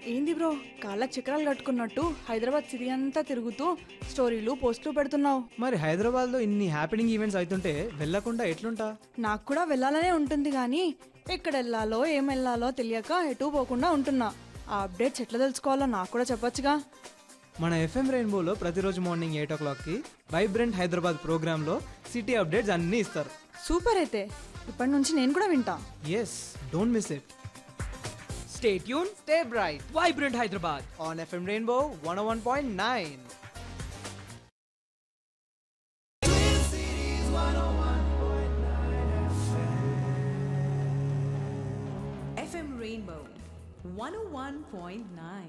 ఏంది బ్రో కాళ్ళకి చక్రాలు కట్టుకున్నట్టు హైదరాబాద్ సిటీ అంతా తిరుగుతూ స్టోరీలు పోస్టులు పెడుతున్నావు మరి హైదరాబాద్లో ఇన్ని హ్యాపెనింగ్ ఈవెంట్స్ అవుతుంటే వెళ్ళకుండా ఎట్లుంటా నాకు కూడా వెళ్ళాలనే ఉంటుంది కానీ ఎక్కడ వెళ్ళాలో ఏం వెళ్ళాలో తెలియక ఎటు పోకుండా ఉంటున్నా ఆ అప్డేట్స్ ఎట్లా తెలుసుకోవాలో నాకు కూడా చెప్పొచ్చుగా మన ఎఫ్ఎం రెయిన్బోలో ప్రతిరోజు మార్నింగ్ ఎయిట్ ఓ క్లాక్కి వైబ్రెంట్ హైదరాబాద్ ప్రోగ్రాంలో సిటీ అప్డేట్స్ అన్నీ ఇస్తారు సూపర్ అయితే ఇప్పటి నుంచి నేను కూడా వింటా yes don't miss it stay tune stay bright vibrant Hyderabad on FM Rainbow one one point nine FM Rainbow 101.9.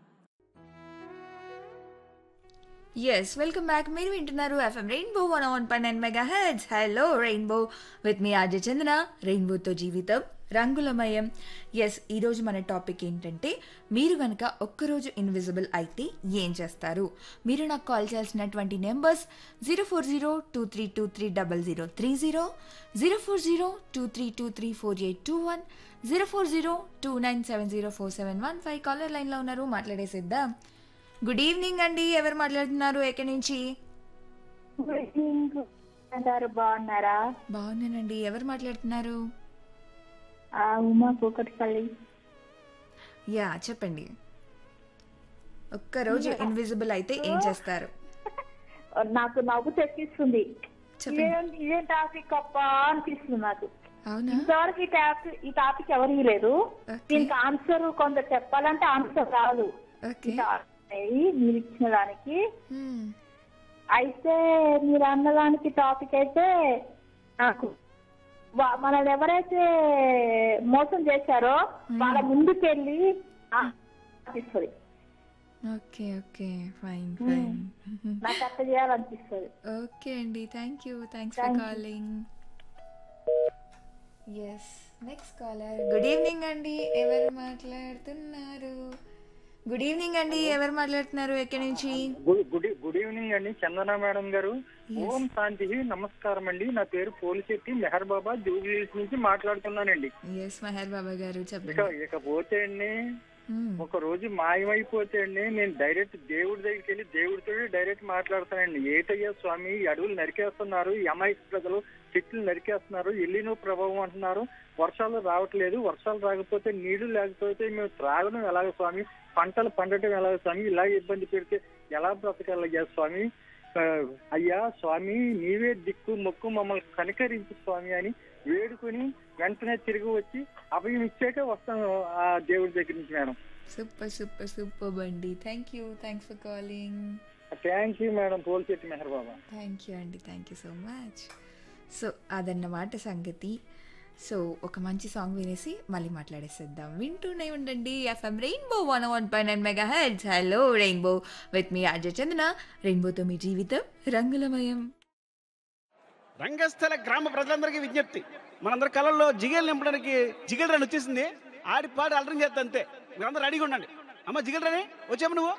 Yes welcome back మీరు వింటున్నారు ఎఫ్ఎం రెయిన్బో వన్ వన్ పై nine mega hits hello Rainbow with me RJ Chandana రెయిన్బోతో జీవితం రంగులమయం yes ఈరోజు మన topic ఏంటంటే మీరు కనుక ఒక్కరోజు ఇన్విజిబుల్ అయితే ఏం చేస్తారు మీరు నాకు కాల్ చేయాల్సినటువంటి numbers zero four zero two three two three double zero three zero zero four zero two three two three four eight two one zero four zero two nine seven zero four seven one five caller లైన్లో ఉన్నారు మాట్లాడేసిద్దాం good evening అండి ఎవరు మాట్లాడుతున్నారు ఎక్కడి నుంచి good evening గారు బాగున్నారా బాగున్నానండి ఎవరు మాట్లాడుతున్నారు ఆ ఉమా కూకట్పల్లి యా చెప్పండి ఒక్కరోజు ఇన్విజిబుల్ అయితే ఏం చేస్తారు నాకు నవ్వు తెప్పిస్తుంది చెప్పండి. ఇదేం ఇదేం టాపిక్ అప్ప అనిపిస్తుంది నాకు అవునా ఇంతవరకు ఈ టాపిక్ ఈ టాపిక్ ఎవరు లేదు Okay. దీనికి ఆన్సర్ కొంత చెప్పాలంటే ఆన్సర్ రాదు ఓకే ఈ topic అనేది మీరు ఇచ్చిన దానికి Hmm. అయితే మీరు అన్నదానికి టాపిక్ అయితే నాకు వా- మనల్ని ఎవరైతే మోసం చేశారో వాళ్ళ ముందుకెళ్ళి ఆ, అనిపిస్తుంది ఓకే ఓకే ఫైన్ ఫైన్ నాకు అట్ట చేయాలనిపిస్తుంది ఓకే అండి thank you thanks for calling yes next caller good evening అండి ఎవరు మాట్లాడుతున్నారు గుడ్ ఈవినింగ్ అండి ఎవరు మాట్లాడుతున్నారు ఎక్కడి నుంచి గుడ్ గుడ్ గుడ్ ఈవినింగ్ అండి చందన మేడం గారు ఓం శాంతి నమస్కారం అండి నా పేరు పోలిశెట్టి మెహర్ బాబా జూబ్లీస్ నుంచి మాట్లాడుతున్నానండి ఎస్ మహర్ బాబా గారు ఇక చెప్పండి ఇకపోతే అండి Hmm. ఒక రోజు మాయమైపోతే అండి నేను డైరెక్ట్ దేవుడి దగ్గరికి వెళ్ళి దేవుడితో డైరెక్ట్ మాట్లాడతానండి ఏటయ్యా స్వామి ఈ అడవులు నరికేస్తున్నారు ఈ అమాయక ప్రజలు చెట్లు నరికేస్తున్నారు ఎల్లినో ప్రభావం అంటున్నారు వర్షాలు రావట్లేదు వర్షాలు రాకపోతే నీళ్లు లేకపోతే మేము త్రాగడం ఎలాగ స్వామి పంటలు పండటం ఎలాగ స్వామి ఇలా ఇబ్బంది పెడితే ఎలా బ్రతకాలయ్యా స్వామి ఆ, అయ్యా స్వామి నీవే దిక్కు మొక్కు మమ్మల్ని కనికరించు స్వామి అని వేడుకొని వెంటనే తిరిగి వచ్చి అభయం ఇచ్చాక వస్తాను ఆ దేవుడి దగ్గర నుంచి మేడం సూపర్ సూపర్ సూపర్ అండి thank you thanks for calling thank you madam Polchetti Meher Baba thank you అండి thank you so much so అదన్నమాట సంగతి సో ఒక మంచి సాంగ్ వినేసి మళ్ళీ మాట్లాడేసేద్దాం వింటూనే ఉండండి FM Rainbow one one point nine mega hits hello Rainbow with me Ajay Chandana రెయిన్బోతో మీ జీవితం రంగులమయం రంగస్థల గ్రామ ప్రజలందరికీ విజ్ఞప్తి మనందరి కళల్లో జిగేలు నింపడానికి జిగేల్ రాని వచ్చేసింది ఆడి పాడి అలరం చేస్తా అంతే మీరందరూ రెడీగా ఉండండి అమ్మ జిగేల్ రాని వచ్చాము నువ్వు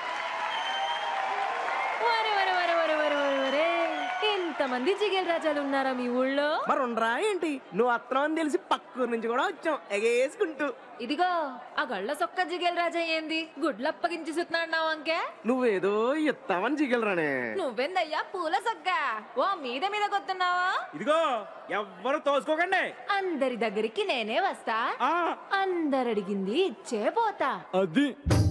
వరే వరే వరే వరే వరే వరే వరే ఎంతమంది జిగేల్ రాజాలు ఉన్నారా మీ ఊళ్ళో మరి ఉండరా ఏంటి నువ్వు అత్తనం అని తెలిసి పక్కూరు నుంచి కూడా వచ్చాం ఎగేసుకుంటూ ఇదిగో ఆ గళ్ళ సొక్క జిగేల్ రాజా ఏంది గుడ్లు అప్పగించి సుతున్నాడు అంకే నువ్వేదో ఇస్తావని జిగలరానే నువ్వెందయ్యా పూల సొక్క ఓ మీద మీద కొత్తున్నావా ఇదిగో ఎవ్వరు తోసుకోకండి అందరి దగ్గరికి నేనే వస్తా ఆ, అందరు అడిగింది ఇచ్చే పోతా అది